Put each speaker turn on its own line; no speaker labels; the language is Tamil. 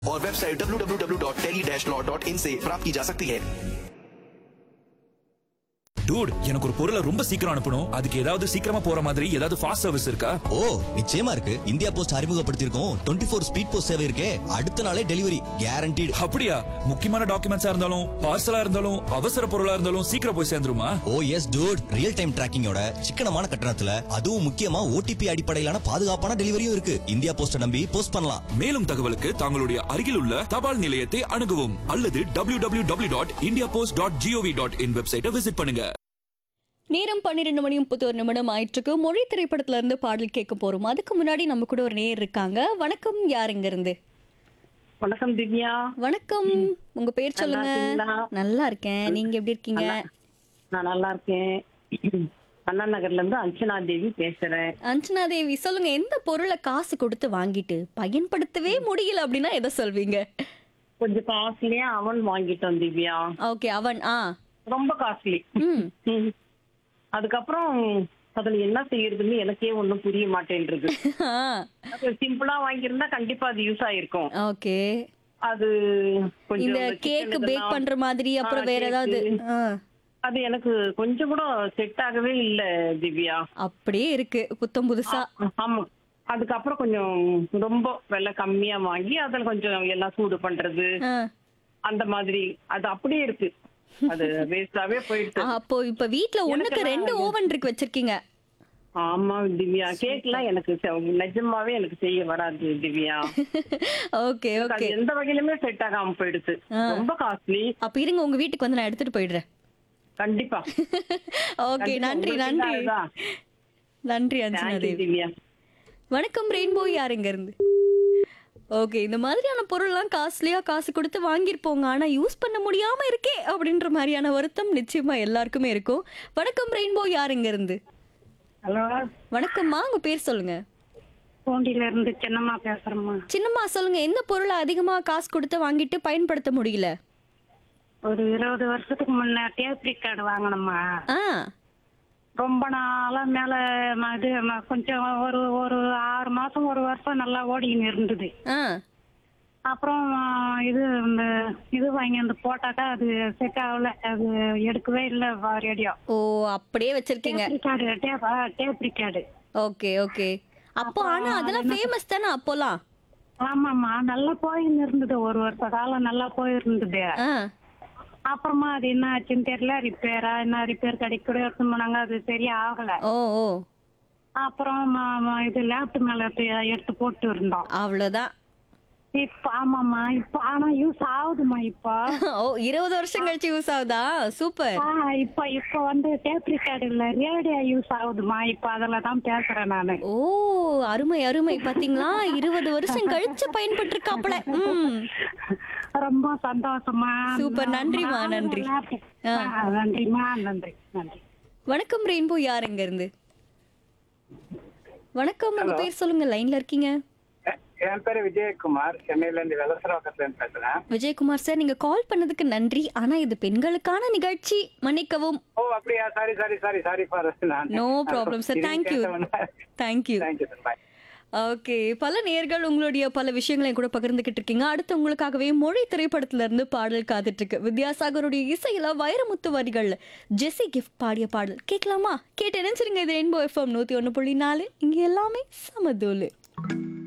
और वेबसाइट www.tele-law.in से प्राप्त की जा सकती है
டூட் எனக்கு ஒரு பொருளை ரொம்ப சீக்கிரம் அனுப்பணும் அதுக்கு ஏதாவது சீக்கிரமா போற மாதிரி ஏதாவது ஃபாஸ்ட் சர்வீஸ் இருக்கா
ஓ நிச்சயமா இருக்கு இந்தியா போஸ்ட் அறிமுகப்படுத்தியிருக்கோம் டுவெண்ட்டி ஃபோர் ஸ்பீட் போஸ்ட் சேவை இருக்கே அடுத்த நாளே டெலிவரி கேரண்டீடு
அப்படியா முக்கியமான டாக்குமெண்ட்ஸா இருந்தாலும் பார்சலா இருந்தாலும் அவசர பொருளா இருந்தாலும் சீக்கிரம் போய் சேர்ந்துருமா
ஓ எஸ் டூட் ரியல் டைம் டிராக்கிங்கோட சிக்கனமான கட்டணத்துல அதுவும் முக்கியமா ஓடிபி அடிப்படையிலான பாதுகாப்பான டெலிவரியும் இருக்கு இந்தியா போஸ்ட நம்பி போஸ்ட் பண்ணலாம்
மேலும் தகவலுக்கு தங்களுடைய அருகில் உள்ள தபால் நிலையத்தை அணுகவும் அல்லது www.indiapost.gov.in dot India post dot GOV dot in வெப்சைட்டை விசிட் பண்ணுங்க
நேரம் பன்னிரெண்டு மணி முப்பத்தோரு நிமிடம் ஆயிற்றுக்கு மொழி திரைப்படத்துல இருந்து பாடல் கேட்க போறோம் அதுக்கு முன்னாடி நம்ம கூட ஒரு நேர் இருக்காங்க வணக்கம் யார் இங்க இருந்து
வணக்கம் திவ்யா
வணக்கம் உங்க பேர் சொல்லுங்க
இருக்கீங்களா?
நல்லா இருக்கேன் நீங்க எப்படி இருக்கீங்க
நான் நல்லா இருக்கேன் அண்ணா நகர்ல இருந்து அர்ச்சனா தேவி பேசுறேன்
அஞ்சனா தேவி சொல்லுங்க எந்த பொருளை காசு கொடுத்து வாங்கிட்டு பயன்படுத்தவே முடியல அப்படின்னா எதை சொல்வீங்க
கொஞ்சம் காஸ்ட்லியா அவன் வாங்கிட்டோம் திவ்யா
ஓகே அவன் ஆ
ரொம்ப காஸ்ட்லி
ம்
அதுக்கப்புறம் அதுல என்ன செய்யறதுன்னு எனக்கே ஒண்ணும் புரிய மாட்டேன்றது சிம்பிளா வாங்கியிருந்தா கண்டிப்பா அது யூஸ் ஆயிருக்கும்
ஓகே
அது கொஞ்சம்
இந்த
இந்த
கேக்
chicken
பேக்
இதெல்லாம்
பண்ற மாதிரி அப்புறம்
ஆ,
வேற
cake.
ஏதாவது ஆ,
அது எனக்கு கொஞ்சம் கூட செட் ஆகவே இல்ல திவ்யா
அப்படியே இருக்கு புத்தம் புதுசா
ஆமா அதுக்கப்புறம் கொஞ்சம் ரொம்ப விலை கம்மியா வாங்கி அதுல கொஞ்சம் எல்லாம் சூடு பண்றது
ஆ.
அந்த மாதிரி அது அப்படியே இருக்கு அது வேஸ்டாவே போயிடுது
அப்போ இப்ப வீட்ல ஒண்ணுக்கு
எனக்கெல்லாம்
ரெண்டு ஓவன் இருக்கு வச்சிருக்கீங்க
ஆமா திவ்யா கேக்லாம் எனக்கு செ- நிஜமாவே எனக்கு செய்ய வராது திவ்யா
ஓகே
அது
ஓகே
எந்த வகையிலுமே செட் ஆகாம போயிடுது
ஆ.
ரொம்ப காஸ்ட்லி
அப்ப இருங்க உங்க வீட்டுக்கு வந்து நான் எடுத்துட்டு போயிடுறேன்
கண்டிப்பா
ஓகே
கண்டிப்பா
நன்றி
உங்களுக்கு
நன்றி
இதாகுதா?
நன்றி அஞ்சனா
Thank you,
தேவி
திவ்யா
வணக்கம் ரெயின்போ யார் இங்க இருந்து ஓகே இந்த மாதிரியான பொருள்லாம் காஸ்ட்லியா காசு கொடுத்து வாங்கியிருப்போங்க ஆனா யூஸ் பண்ண முடியாம இருக்கே அப்படின்ற மாதிரியான வருத்தம் நிச்சயமா எல்லாருக்குமே இருக்கும் வணக்கம் ரெயின்போ யார் இங்க இருந்து
ஹலோ
வணக்கம்மா உங்க பேர் சொல்லுங்க
பூண்டில இருந்து சின்னம்மா பேசுறேம்மா
சின்னம்மா சொல்லுங்க எந்த பொருளை அதிகமா காசு கொடுத்து வாங்கிட்டு பயன்படுத்த முடியல
ஒரு இருபது வருஷத்துக்கு முன்ன டேப் ரிக்கார்டு வாங்கினோம்மா
ஆ
ரொம்ப நாளா மேல ம- இது ம- கொஞ்சம் ஒரு ஒரு ஆறு மாசம் ஒரு வருஷம் நல்லா ஓடிக்கின்னு இருந்தது
ஆ
அப்புறம் ஆ, இது இந்த இது வாங்கி வந்து போட்டாக்கா அது செட் ஆகல அது எடுக்கவே இல்லை ரேடியோ
ஓ அப்படியே வச்சிருக்கீங்க
டேப் ரிக்கார்டு டேப் ஆ, டேப் ரிக்கார்டு
ஓகே ஓகே அப்போ ஆனா அதெல்லாம் ஃபேமஸ் தானே அப்போலாம்
ஆமாம்மா நல்லா போயின்னு இருந்தது ஒரு வருஷ காலம் நல்லா போயிருந்தது
ஆ
அப்புறமா அது என்ன ஆச்சுன்னு தெரியல ரிப்பேரா என்ன ரிப்பேர் கடைக்கு கூட எடுத்து போனாங்க அது சரியா ஆகல
ஓ ஓ
அப்புறம் ம- ம- இது லேப்டாப் மேல எடுத்து எடுத்து போட்டு இருந்தோம்
அவ்வளவுதான்
இப்ப ஆமாம்மா இப்ப ஆனா யூஸ் ஆகுதுமா இப்போ
ஓ இருபது வருஷம் கழிச்சு யூஸ் ஆகுதா சூப்பர்
ஆ, இப்ப இப்ப வந்து டேப் ரிகார்டு இல்ல ரேடியோ யூஸ் ஆகுதுமா இப்ப அதுல தான் பேசுறேன் நானு
ஓ அருமை அருமை பாத்தீங்களா இருபது வருஷம் கழிச்சு பயன்பட்டிருக்காப்ல ம்
ரொம்ப சந்தோஷமா
Super, நன்றிம்மா, நன்றி. ஆ.
ஆ, நன்றிம்மா நன்றி நன்றி
வணக்கம் ரெயின்போ யார் எங்க இருந்து வணக்கம் உங்க பேர் சொல்லுங்க லைன்ல இருக்கீங்க
என் பேரு விஜயகுமார் சென்னையில இருந்து வெலசரவாக்கத்துல இருந்து பேசுறேன்
விஜயகுமார் சார் நீங்க கால் பண்ணதுக்கு நன்றி ஆனா இது பெண்களுக்கான நிகழ்ச்சி மன்னிக்கவும்
ஓ அப்படியா sorry sorry sorry sorry for
no problem sir thank you thank you
thank you sir bye
okay பல நேர்கள் உங்களுடைய பல விஷயங்களையும் கூட பகிர்ந்துகிட்டு இருக்கீங்க அடுத்து உங்களுக்காகவே மொழி திரைப்படத்துல இருந்து பாடல் காத்துட்டு இருக்கு வித்யாசாகருடைய இசையில வைரமுத்து வரிகள்ல ஜெஸி கிஃப்ட் பாடிய பாடல் கேட்கலாமா கேட்டு நினைச்சிருங்க இது ரெயின்போ எஃப்எம் நூத்தி ஒண்ணு புள்ளி நாலு இங்க எல்லாமே சமதூலு